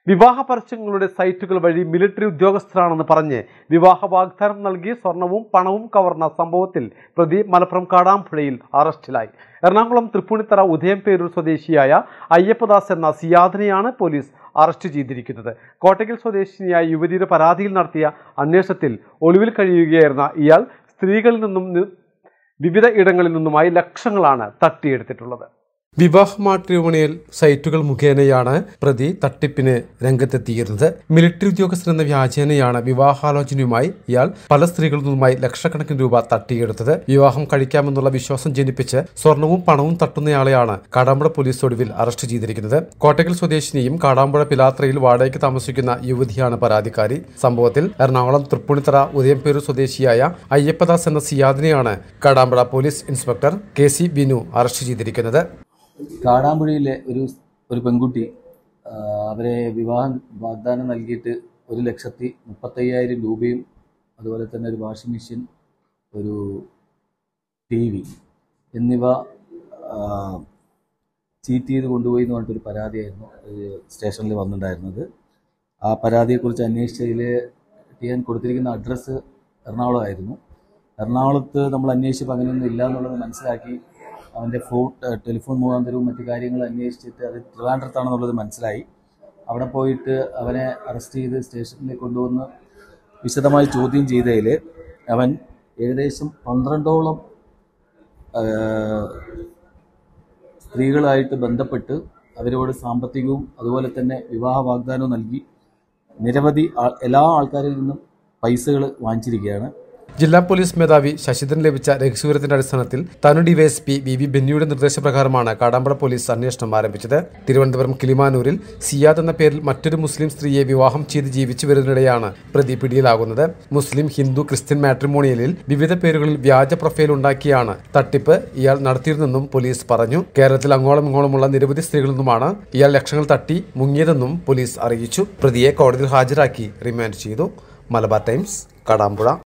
വിവാഹ പരസ്യങ്ങളുടെ സൈറ്റുകൾ വഴി മിലിറ്ററി ഉദ്യോഗസ്ഥരാണെന്ന് പറഞ്ഞ് വിവാഹ വാഗ്ദാനം നൽകി സ്വർണവും പണവും കവർന്ന സംഭവത്തിൽ പ്രതി മലപ്പുറം കാടാമ്പുഴയിൽ അറസ്റ്റിലായി എറണാകുളം തൃപ്പൂണിത്തറ ഉദയംപേരൂർ സ്വദേശിയായ അയ്യപ്പദാസ് എന്ന സിയാദിനെയാണ് പോലീസ് അറസ്റ്റ് ചെയ്തിരിക്കുന്നത് കോട്ടയ്ക്കൽ സ്വദേശിനിയായ യുവതിയുടെ പരാതിയിൽ നടത്തിയ അന്വേഷണത്തിൽ ഒളിവിൽ കഴിയുകയായിരുന്ന ഇയാൾ സ്ത്രീകളിൽ നിന്നും നി- വിവിധ ഇടങ്ങളിൽ നിന്നുമായി ലക്ഷങ്ങളാണ് തട്ടിയെടുത്തിട്ടുള്ളത് വിവാഹ മാട്രിമോണിയൽ സൈറ്റുകൾ മുഖേനയാണ് പ്രതി തട്ടിപ്പിന് രംഗത്തെത്തിയിരുന്നത് മിലിറ്ററി ഉദ്യോഗസ്ഥൻ എന്ന വ്യാജേനയാണ് വിവാഹാലോചനയുമായി ഇയാൾ പല സ്ത്രീകളിൽ നിന്നുമായി ലക്ഷക്കണക്കിന് രൂപ തട്ടിയെടുത്തത് വിവാഹം കഴിക്കാമെന്നുള്ള വിശ്വാസം ജനിപ്പിച്ച് സ്വർണവും പണവും തട്ടുന്നയാളെയാണ് കാടാമ്പുഴ പോലീസ് ഒടുവിൽ അറസ്റ്റ് ചെയ്തിരിക്കുന്നത് കോട്ടയ്ക്കൽ സ്വദേശിനിയും കാടാമ്പുഴ പിലാത്രയിൽ വാടകയ്ക്ക് താമസിക്കുന്ന യുവതിയാണ് പരാതിക്കാരി സംഭവത്തിൽ എറണാകുളം തൃപ്പൂണിത്തറ ഉദയംപേരൂർ സ്വദേശിയായ അയ്യപ്പദാസ് എന്ന സിയാദിനെയാണ് Kadampuzha police inspector K C Binu arrest ചെയ്തിരിക്കുന്നത് കാടാമ്പുഴയിലെ ഒരു ഒരു പെൺകുട്ടി ആ, അവരെ വിവാഹം വാഗ്ദാനം നൽകിയിട്ട് ഒരു ലക്ഷത്തി മുപ്പത്തയ്യായിരം രൂപയും അതുപോലെ തന്നെ ഒരു വാഷിംഗ് മെഷീൻ ഒരു ടി വി എന്നിവ ആ, ചീറ്റ് ചെയ്ത് കൊണ്ടുപോയി എന്ന് പറഞ്ഞിട്ടൊരു പരാതിയായിരുന്നു ഒരു സ്റ്റേഷനിൽ വന്നിട്ടുണ്ടായിരുന്നത് ആ പരാതിയെക്കുറിച്ച് അന്വേഷിച്ചതിൽ ചെയ്യാൻ കൊടുത്തിരിക്കുന്ന അഡ്രസ്സ് എറണാകുളമായിരുന്നു എറണാകുളത്ത് നമ്മൾ അന്വേഷിച്ചപ്പോൾ അങ്ങനെയൊന്നും ഇല്ല എന്നുള്ളത് മനസ്സിലാക്കി അവൻ്റെ ഫോൺ ടെലിഫോൺ മുഖാന്തരവും മറ്റു കാര്യങ്ങൾ അന്വേഷിച്ചിട്ട് അത് ട്രിവാൻഡ്രത്താണെന്നുള്ളത് മനസ്സിലായി അവിടെ പോയിട്ട് അവനെ അറസ്റ്റ് ചെയ്ത് സ്റ്റേഷനിൽ കൊണ്ടുവന്ന് വിശദമായി ചോദ്യം ചെയ്തതിൽ അവൻ ഏകദേശം പന്ത്രണ്ടോളം ആ, സ്ത്രീകളായിട്ട് ബന്ധപ്പെട്ട് അവരോട് സാമ്പത്തികവും അതുപോലെ തന്നെ വിവാഹ വാഗ്ദാനവും നൽകി നിരവധി ആ- എല്ലാ ആൾക്കാരിൽ നിന്നും പൈസകൾ വാങ്ങിച്ചിരിക്കുകയാണ് ജില്ലാ പോലീസ് മേധാവി ശശിധരൻ ലഭിച്ച രഹസ്യവിവരത്തിന്റെ അടിസ്ഥാനത്തിൽ തനു ഡിവൈഎസ്പി വി വി ബെന്നിയുടെ നിർദ്ദേശപ്രകാരമാണ് കാടാമ്പുഴ പോലീസ് അന്വേഷണം ആരംഭിച്ചത് തിരുവനന്തപുരം കിളിമാനൂരിൽ സിയാദ് എന്ന പേരിൽ മറ്റൊരു മുസ്ലിം സ്ത്രീയെ വിവാഹം ചെയ്ത് ജീവിച്ചു വരുന്നതിനിടെയാണ് പ്രതി പിടിയിലാകുന്നത് മുസ്ലിം ഹിന്ദു ക്രിസ്ത്യൻ മാട്രിമോണിയലിൽ വിവിധ പേരുകളിൽ വ്യാജ പ്രൊഫൈൽ ഉണ്ടാക്കിയാണ് തട്ടിപ്പ് ഇയാൾ നടത്തിയിരുന്നെന്നും പോലീസ് പറഞ്ഞു കേരളത്തിൽ അങ്ങോളം ഇങ്ങോളമുള്ള നിരവധി സ്ത്രീകളിൽ നിന്നുമാണ് ഇയാൾ ലക്ഷങ്ങൾ തട്ടി മുങ്ങിയതെന്നും പോലീസ് അറിയിച്ചു പ്രതിയെ കോടതിയിൽ ഹാജരാക്കി റിമാൻഡ് ചെയ്തു മലബാർ ടൈംസ് കാടാമ്പുഴ